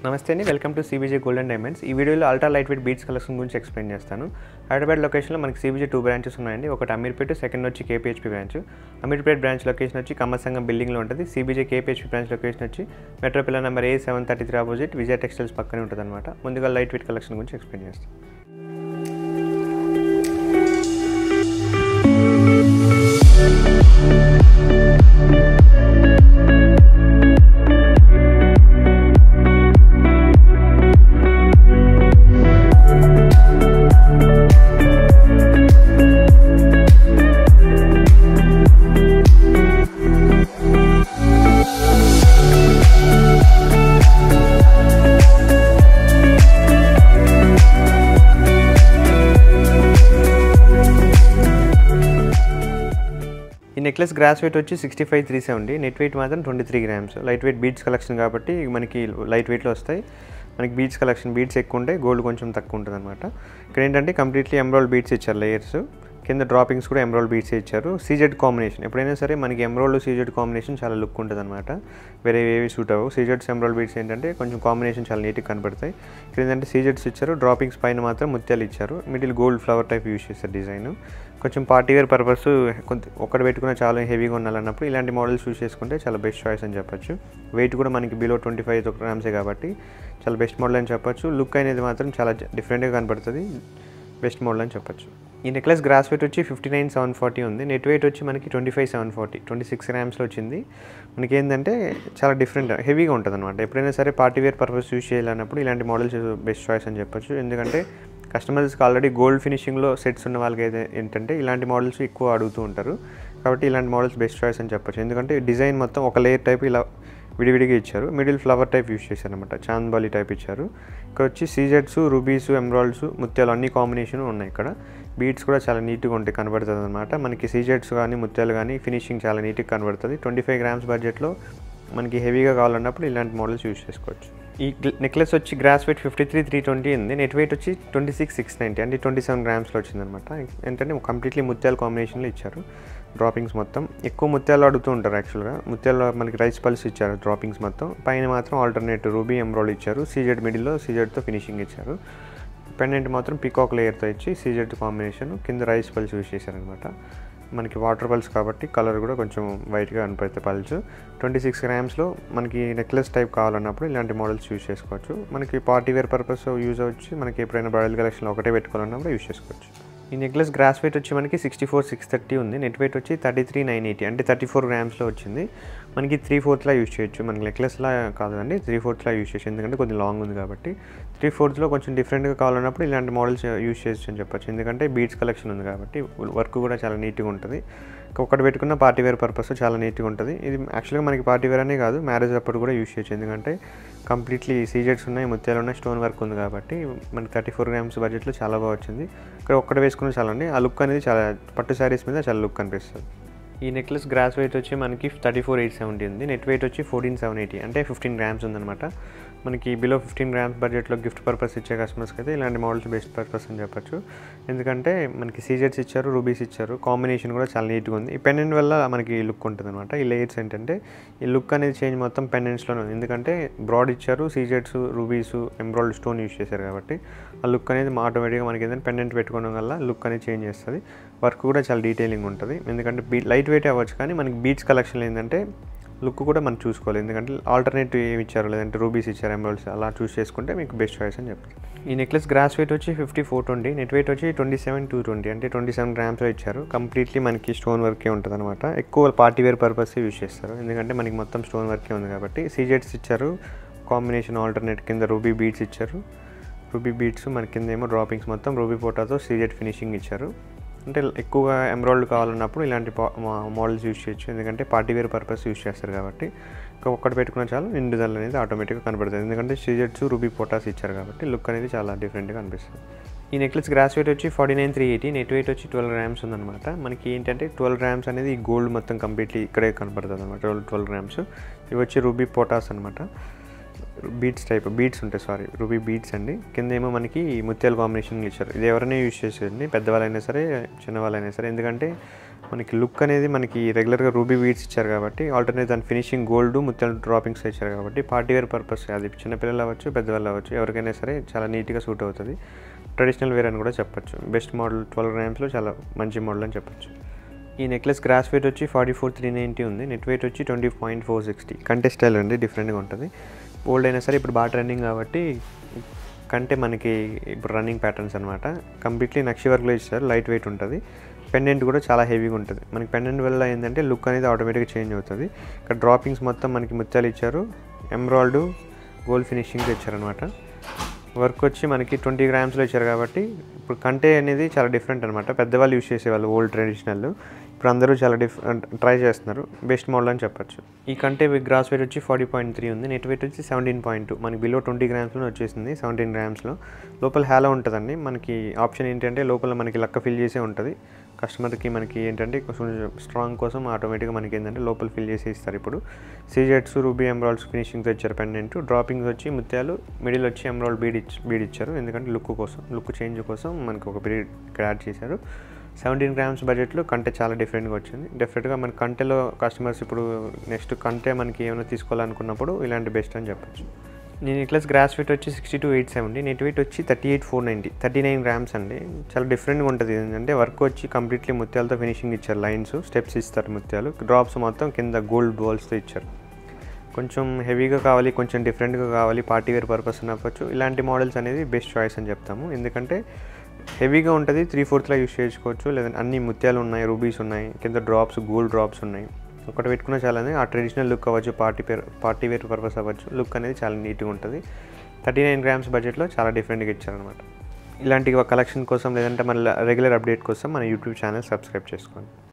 నమస్తే అండి welcome to CBJ golden diamonds ఈ వీడియోలో ultra light weight beads collection గురించి ఎక్స్ప్లెయిన్ చేస్తాను హైదరాబాద్ లొకేషన్లో మనకి సిబిజే టూ బ్రాంచెస్ ఉన్నాయండి ఒకటి అమీర్పేట సెకండ్ వచ్చి KPHB branch Ameerpet branch location వచ్చి కమ్మసంగం బిల్డింగ్లో ఉంటుంది సిబిజే కేపీహెచ్పీ బ్రాంచ్ లొకేషన్ వచ్చి metro pillar number A seven thirty three opposite Vijaya textiles పక్కనే ఉంటుంది అనమాట ముందుగా లైట్ వెయిట్ కలెక్షన్ గురించి ఎక్స్ప్లెయిన్ చేస్తాను ఈ నెక్లెస్ గ్రాస్ వెయిట్ వచ్చి sixty five three seventy net weight మాత్రం twenty three grams light weight beads collection కాబట్టి మనకి లైట్ వెయిట్లో వస్తాయి మనకి బీడ్స్ కలెక్షన్ బీడ్స్ ఎక్కువ ఉంటాయి గోల్డ్ కొంచెం తక్కువ ఉంటుంది అనమాట ఇక్కడ ఏంటంటే కంప్లీట్లీ ఎమ్రాల్డ్ బీడ్స్ ఇచ్చారు లేయర్స్ కింద డ్రాపింగ్స్ కూడా ఎమ్రాల్డ్ బీడ్స్ ఇచ్చారు సీజెడ్ కాంబినేషన్ ఎప్పుడైనా సరే మనకి ఎమ్రాల్డ్ సీజెడ్ కాంబినేషన్ చాలా లుక్ ఉంటుంది అనమాట వేరే ఏవి సూట్ అవ్వవు సీజెడ్స్ ఎమ్రాల్డ్ బీడ్స్ ఏంటంటే కొంచెం కాంబినేషన్ చాలా నీట్గా కనపడతాయి ఇక్కడ ఏంటంటే సీజెడ్స్ ఇచ్చారు డ్రాపింగ్స్ పైన మాత్రం ముత్యాలు ఇచ్చారు middle gold flower type use చేస్తారు డిజైన్ కొంచెం పార్టీ వేర్ పర్పస్ కొంత ఒక్కటి పెట్టుకున్న చాలా హెవీగా ఉండాలన్నప్పుడు ఇలాంటి మోడల్స్ చూస్ చేసుకుంటే చాలా బెస్ట్ చాయిస్ అని చెప్పొచ్చు వెయిట్ కూడా మనకి బిలో ట్వంటీ ఫైవ్ గ్రామ్సే కాబట్టి చాలా బెస్ట్ మోడల్ అని చెప్పొచ్చు లుక్ అనేది మాత్రం చాలా డిఫరెంట్గా కనపడుతుంది బెస్ట్ మోడల్ అని చెప్పొచ్చు ఈ నెక్లెస్ గ్రాస్ వెయిట్ వచ్చి ఫిఫ్టీ నైన్ సెవెన్ ఫార్టీ ఉంది నెట్ వెయిట్ వచ్చి మనకి twenty five seven forty twenty six గ్రామ్స్లో వచ్చింది మనకి ఏంటంటే చాలా డిఫరెంట్ హెవీగా ఉంటుంది అనమాట ఎప్పుడైనా సరే పార్టీ వేర్ పర్పస్ యూస్ చేయాలన్నప్పుడు ఇలాంటి మోడల్స్ బెస్ట్ చాయిస్ అని చెప్పొచ్చు ఎందుకంటే కస్టమర్స్కి ఆల్రెడీ గోల్డ్ ఫినిషింగ్లో సెట్స్ ఉన్న వాళ్ళకి అయితే ఏంటంటే ఇలాంటి మోడల్స్ ఎక్కువ అడుగుతూ ఉంటారు కాబట్టి ఇలాంటి మోడల్స్ బెస్ట్ చాయిస్ అని చెప్పొచ్చు ఎందుకంటే డిజైన్ మొత్తం ఒక లేయర్ టైప్ ఇలా విడివిడిగా ఇచ్చారు మిడిల్ ఫ్లవర్ టైప్ యూస్ చేశారు అనమాట చాంద్బాలి టైప్ ఇచ్చారు ఇక్కడ వచ్చి సీజెడ్స్ రూబీస్ ఎమ్రాల్డ్స్ ముత్యాలు అన్ని కాంబినేషన్ ఉన్నాయి ఇక్కడ బీట్స్ కూడా చాలా నీట్గా ఉంటాయి కనబడుతుంది అనమాట మనకి సీజెడ్స్ కానీ ముత్యాలు కానీ ఫినిషింగ్ చాలా నీట్గా కనబడుతుంది ట్వంటీ ఫైవ్ గ్రామ్స్ బడ్జెట్లో మనకి హెవీగా కావాలన్నప్పుడు ఇలాంటి మోడల్స్ యూస్ చేసుకోవచ్చు ఈ నెక్లెస్ వచ్చి gross weight fifty three three twenty ఉంది నెట్ వెయిట్ వచ్చి ట్వంటీ సిక్స్ సిక్స్ నైంటీ అంటే ట్వంటీ సెవెన్ గ్రామ్స్లో వచ్చిందనమాట ఏంటంటే కంప్లీట్లీ ముత్యాల కాంబినేషన్లో ఇచ్చారు డ్రాపింగ్స్ మొత్తం ఎక్కువ ముత్యాలు అడుగుతూ ఉంటారు యాక్చువల్గా ముత్యాలు మనకి రైస్ పల్స్ ఇచ్చారు డ్రాపింగ్స్ మొత్తం పైన మాత్రం ఆల్టర్నేట్ రూబీ ఎంబ్రాయిడ్ ఇచ్చారు సీజెడ్ మిడిల్లో సీజెడ్తో ఫినిషింగ్ ఇచ్చారు పెండెంట్ మాత్రం పికాక్ లేయర్తో ఇచ్చి సీజెడ్ కాంబినేషన్ కింద రైస్ పల్స్ యూస్ చేశారనమాట మనకి వాటర్ పల్స్ కాబట్టి కలర్ కూడా కొంచెం వైట్గా కనపడుతుంది పల్స్ ట్వంటీ సిక్స్ గ్రామ్స్లో మనకి నెక్లెస్ టైప్ కావాలన్నప్పుడు ఇలాంటి మోడల్స్ యూస్ చేసుకోవచ్చు మనకి పార్టీ వేర్ పర్పస్ యూజ్ అవ్వచ్చు మనకి ఎప్పుడైనా బ్రైడల్ కలెక్షన్లో ఒకటే పెట్టుకోవాలన్నప్పుడు యూస్ చేసుకోవచ్చు ఈ నెక్లెస్ గ్రాస్ వెయిట్ వచ్చి మనకి సిక్స్టీ ఫోర్ సిక్స్ థర్టీ ఉంది నెట్ వెయిట్ వచ్చి థర్టీ త్రీ నైన్ ఎయిటీ అంటే థర్టీ ఫోర్ గ్రామ్స్లో వచ్చింది మనకి త్రీ ఫోర్త్లా యూస్ చేయొచ్చు మనకి నెక్లెస్లా కాదండి త్రీ ఫోర్త్లా యూస్ చేయొచ్చు ఎందుకంటే కొంచెం లాంగ్ ఉంది కాబట్టి త్రీ ఫోర్త్లో కొంచెం డిఫరెంట్గా కావాలన్నప్పుడు ఇలాంటి మోడల్స్ యూస్ చేయొచ్చు అని చెప్పొచ్చు ఎందుకంటే బీడ్స్ కలెక్షన్ ఉంది కాబట్టి వర్క్ కూడా చాలా నీట్గా ఉంటుంది ఒకటి పెట్టుకున్న పార్టీ వేర్ పర్పస్ చాలా నీట్గా ఉంటుంది ఇది యాక్చువల్గా మనకి పార్టీ వేర్ అనే కాదు మ్యారేజ్ అప్పుడు కూడా యూస్ చేయొచ్చు ఎందుకంటే కంప్లీట్లీ సీజెట్స్ ఉన్నాయి ముత్యాలు ఉన్నాయి స్టోన్ వర్క్ ఉంది కాబట్టి మనకి థర్టీ ఫోర్ గ్రామ్స్ బడ్జెట్లో చాలా బాగా వచ్చింది ఇక్కడ ఒక్కటి వేసుకున్న చాలా అండి ఆ లుక్ అనేది చాలా పట్టు శారీస్ మీద చాలా లుక్ అనిపిస్తుంది ఈ నెక్లెస్ గ్రాస్ వెయిట్ వచ్చి మనకి థర్టీ ఫోర్ ఎయిట్ సెవెంటీ ఉంది నెట్ వెయిట్ వచ్చి ఫోర్టీన్ సెవెన్ ఎయిటీ అంటే ఫిఫ్టీన్ గ్రామ్స్ ఉందన్నమాట మనకి బిలో ఫిఫ్టీన్ గ్రామ్స్ బడ్జెట్లో గిఫ్ట్ పర్పస్ ఇచ్చే కస్టమర్స్కి అయితే ఇలాంటి మోడల్స్ బెస్ట్ పర్పస్ అని చెప్పొచ్చు ఎందుకంటే మనకి సీజెట్స్ ఇచ్చారు రూబీస్ ఇచ్చారు కాంబినేషన్ కూడా చాలా నీట్గా ఉంది ఈ పెండెంట్ వల్ల మనకి లుక్ ఉంటుంది అనమాట ఈ లేయర్స్ ఏంటంటే ఈ లుక్ అనేది చేంజ్ మొత్తం పెండెంట్స్లోనే ఉంది ఎందుకంటే బ్రాడ్ ఇచ్చారు సీజెట్స్ రూబీస్ ఎంబ్రాయిడ్ స్టోన్ యూస్ చేశారు కాబట్టి ఆ లుక్ అనేది ఆటోమేటిక్గా మనకి ఏదైనా పెండెంట్ పెట్టుకోవడం వల్ల లుక్ అనేది చేంజ్ చేస్తుంది వర్క్ కూడా చాలా డీటెయిలింగ్ ఉంటుంది ఎందుకంటే బీ లైట్ వెయిట్ అవ్వచ్చు కానీ మనకి బీట్స్ కలెక్షన్ ఏంటంటే లుక్ కూడా మనం చూసుకోవాలి ఎందుకంటే ఆల్టర్నేటివ్ ఏమి ఇచ్చారు లేదంటే రూబీస్ ఇచ్చారు ఎమరాల్డ్స్ అలా చూస్ చేసుకుంటే మీకు బెస్ట్ చాయిస్ అని చెప్తారు ఈ నెక్లెస్ గ్రాస్ వెయిట్ వచ్చి fifty four twenty net weight వచ్చి ట్వంటీ సెవెన్ టూ ట్వంటీ అంటే ట్వంటీ సెవెన్ గ్రామ్స్లో ఇచ్చారు కంప్లీట్లీ మనకి స్టోన్ వర్కే ఉంటుంది అనమాట ఎక్కువ పార్టీ వేర్ పర్పస్ యూస్ చేస్తారు ఎందుకంటే మనకి మొత్తం స్టోన్ వర్కే ఉంది కాబట్టి సీజెట్స్ ఇచ్చారు కాంబినేషన్ ఆల్టర్నేట్ కింద రూబీ బీట్స్ ఇచ్చారు రూబీ బీట్స్ మన కింద ఏమో డ్రాపింగ్స్ మొత్తం రూబీ పోటాతో సీజెట్ ఫినిషింగ్ ఇచ్చారు అంటే ఎక్కువగా ఎంబ్రాయిడ్ కావాలన్నప్పుడు ఇలాంటి మోడల్స్ యూస్ చేయొచ్చు ఎందుకంటే పార్టీ వేర్ పర్పస్ యూస్ చేస్తారు కాబట్టి ఇంకా ఒక్కటి పెట్టుకున్న చాలు ఇండివిజువల్ అనేది ఆటోమేటిక్గా కనబడుతుంది ఎందుకంటే సీజెట్స్ రూబీ పోటాస్ ఇచ్చారు కాబట్టి లుక్ అనేది చాలా డిఫరెంట్గా అనిపిస్తుంది ఈ నెక్లెస్ గ్రాస్ వెయిట్ వచ్చి forty nine three eighty net weight వచ్చి ట్వెల్వ్ గ్రామ్స్ ఉందన్నమాట మనకి ఏంటంటే ట్వెల్వ్ గ్రామ్స్ అనేది గోల్డ్ మొత్తం కంప్లీట్లీ ఇక్కడే కనపడుతుంది అనమాట ట్వెల్వ్ ట్వెల్వ్ గ్రామ్స్ ఇవి వచ్చి రూబీ పోటాస్ అనమాట బీట్స్ టైప్ బీట్స్ ఉంటాయి సారీ రూబీ బీట్స్ అండి కింద ఏమో మనకి ముత్యాల కాంబినేషన్ ఇచ్చారు ఇది ఎవరైనా యూజ్ చేసేయండి పెద్దవాళ్ళైనా సరే చిన్నవాళ్ళైనా సరే ఎందుకంటే మనకి లుక్ అనేది మనకి రెగ్యులర్గా రూబీ వీడ్స్ ఇచ్చారు కాబట్టి ఆల్టర్నేట్ దాని ఫినిషింగ్ గోల్డ్ ముత్యాలు డ్రాపింగ్స్ ఇచ్చారు కాబట్టి పార్టీ వేర్ పర్పస్ అది చిన్నపిల్లలు అవ్వచ్చు పెద్దవాళ్ళు అవ్వచ్చు ఎవరికైనా సరే చాలా నీట్గా సూట్ అవుతుంది ట్రెడిషనల్ వేర్ అని కూడా చెప్పొచ్చు బెస్ట్ మోడల్ ట్వెల్వ్ గ్రామ్స్లో చాలా మంచి మోడల్ అని చెప్పొచ్చు ఈ నెక్లెస్ గ్రాస్ వెయిట్ వచ్చి ఫార్టీ ఫోర్ త్రీ నైంటీ ఉంది నెట్ వెయిట్ వచ్చి ట్వంటీ పాయింట్ ఫోర్ సిక్స్టీ కంటే స్టైల్ అండి డిఫరెంట్గా ఉంటుంది ఓల్డ్ అయినా సరే ఇప్పుడు బాగా ట్రెండింగ్ కాబట్టి కంటే మనకి ఇప్పుడు రన్నింగ్ ప్యాటర్న్స్ అనమాట కంప్లీట్లీ నక్షి వర్క్లో ఇచ్చారు లైట్ వెయిట్ ఉంటుంది పెండెంట్ కూడా చాలా హెవీగా ఉంటుంది మనకి పెండెంట్ వల్ల ఏంటంటే లుక్ అనేది ఆటోమేటిక్గా చేంజ్ అవుతుంది ఇక్కడ డ్రాపింగ్స్ మొత్తం మనకి ముత్యాలు ఇచ్చారు ఎమ్రాల్డ్ గోల్డ్ ఫినిషింగ్ ఇచ్చారనమాట వర్క్ వచ్చి మనకి ట్వంటీ గ్రామ్స్లో ఇచ్చారు కాబట్టి ఇప్పుడు కంటే అనేది చాలా డిఫరెంట్ అనమాట పెద్దవాళ్ళు యూస్ చేసేవాళ్ళు ఓల్డ్ ట్రెడిషనల్ ఇప్పుడు అందరూ చాలా డిఫరెంట్ ట్రై చేస్తున్నారు బెస్ట్ మోడల్ అని చెప్పొచ్చు ఈ కంటే గ్రాస్ వెయిట్ వచ్చి ఫార్టీ పాయింట్ త్రీ ఉంది నెట్ వెయిట్ వచ్చి సెవెంటీన్ పాయింట్ టూ మనకి బిలో ట్వంటీ గ్రామ్స్లో వచ్చేసింది సెవెంటీన్ గ్రామ్స్లో లోపల హ్యాలో ఉంటుందండి మనకి ఆప్షన్ ఏంటంటే లోపల మనకి లక్క ఫిల్ చేసే ఉంటుంది కస్టమర్కి మనకి ఏంటంటే కొంచెం స్ట్రాంగ్ కోసం ఆటోమేటిక్గా మనకి ఏంటంటే లోపల ఫిల్ చేసి ఇస్తారు ఇప్పుడు సీజెట్స్ రూబీ ఎమ్రాల్డ్స్ ఫినిషింగ్స్ ఇచ్చారు పెండెంట్ డ్రాపింగ్స్ వచ్చి ముత్యాలు మిడిల్ వచ్చి ఎమ్రాల్డ్ బీడ్ ఇచ్చి బీడ్ ఇచ్చారు ఎందుకంటే లుక్ కోసం లుక్ చేంజ్ కోసం మనకి ఒక బీడ్ ఇక్కడ యాడ్ చేశారు సెవెంటీన్ గ్రామ్స్ బడ్జెట్లో కంటే చాలా డిఫరెంట్గా వచ్చింది డెఫినెట్గా మన కంటెలో కస్టమర్స్ ఇప్పుడు నెక్స్ట్ కంటే మనకి ఏమైనా తీసుకోవాలనుకున్నప్పుడు ఇలాంటి బెస్ట్ అని చెప్పొచ్చు నేను నెక్లెస్ గ్రాస్ వెయిట్ వచ్చి sixty two eight seventy net weight వచ్చి thirty eight four ninety thirty nine grams అండి చాలా డిఫరెంట్గా ఉంటుంది ఏంటంటే వర్క్ వచ్చి కంప్లీట్లీ ముత్యాలతో ఫినిషింగ్ ఇచ్చారు లైన్స్ స్టెప్స్ ఇస్తారు ముత్యాలు డ్రాప్స్ మొత్తం కింద గోల్డ్ బాల్స్తో ఇచ్చారు కొంచెం హెవీగా కావాలి కొంచెం డిఫరెంట్గా కావాలి పార్టీ వేర్ పర్పస్ అవ్వచ్చు ఇలాంటి మోడల్స్ అనేది బెస్ట్ చాయిస్ అని చెప్తాము ఎందుకంటే హెవీగా ఉంటుంది త్రీ ఫోర్త్లో యూస్ చేసుకోవచ్చు లేదంటే అన్ని ముత్యాలు ఉన్నాయి రూబీస్ ఉన్నాయి కింద డ్రాప్స్ గోల్డ్ డ్రాప్స్ ఉన్నాయి ఒకటి పెట్టుకున్న చాలా ఆ ట్రెడిషనల్ లుక్ అవ్వచ్చు party pair party wear purpose అవ్వచ్చు లుక్ అనేది చాలా నీట్గా ఉంటుంది థర్టీ నైన్ గ్రామ్స్ బడ్జెట్లో చాలా డిఫరెంట్గా ఇచ్చారనమాట ఇలాంటి కలెక్షన్ కోసం లేదంటే మన రెగ్యులర్ అప్డేట్ కోసం మన యూట్యూబ్ ఛానల్ సబ్స్క్రైబ్ చేసుకోండి